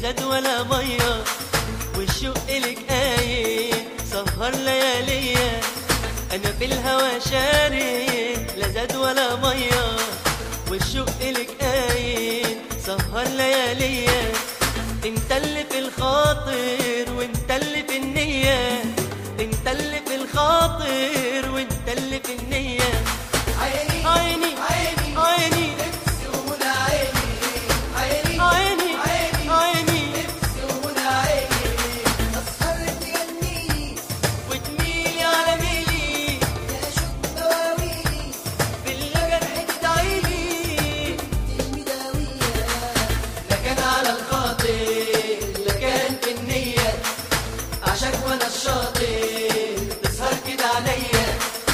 زاد ولا ميه والشوق لك قايم سهر لياليا انا في الهوى شارد لا زاد ولا ميه والشوق لك قايم سهر لياليا انت اللي في الخاطر وانت اللي في النية انت اللي في الخاطر وانت اللي في النية عيني عيني عيني عيني سونا عيني عيني عيني عيني عيني سونا عيني تسهر تغنيلي وتميلي على ميلي تشوف دواويلي بالجرح تدعيلي المداوية لا كان على الخاطر لا كان في النية عشان وانا الشاطر تسهر كده عليا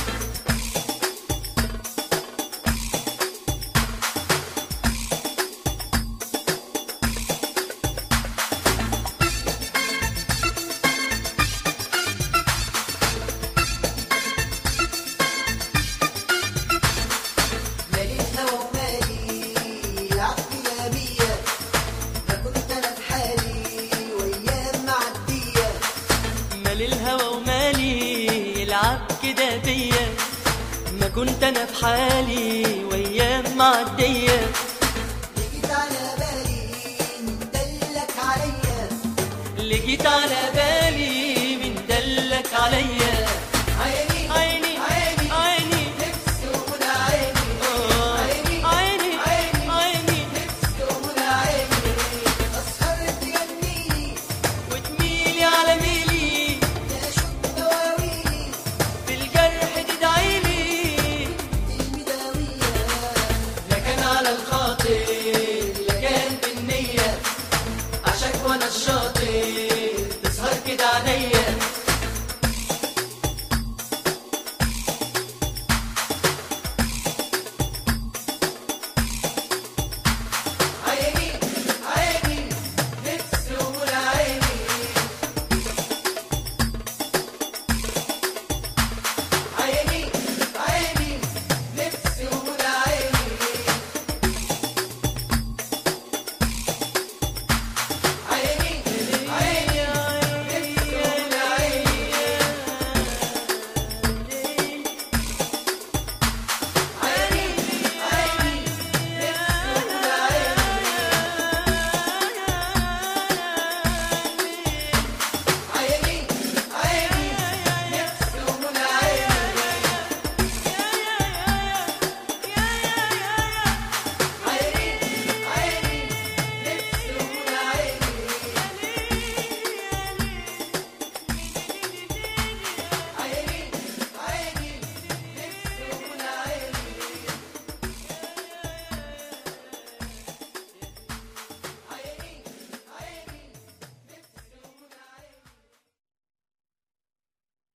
مالي الهوى ومالي العقل نامية ما كنت انا في حالي وايام معدية مال الهوى ومالي يلعب كده بيا ما كنت انا في حالي وايام معديه جيت على بالي دلك عليا اللي جيت على بالي من دلك عليا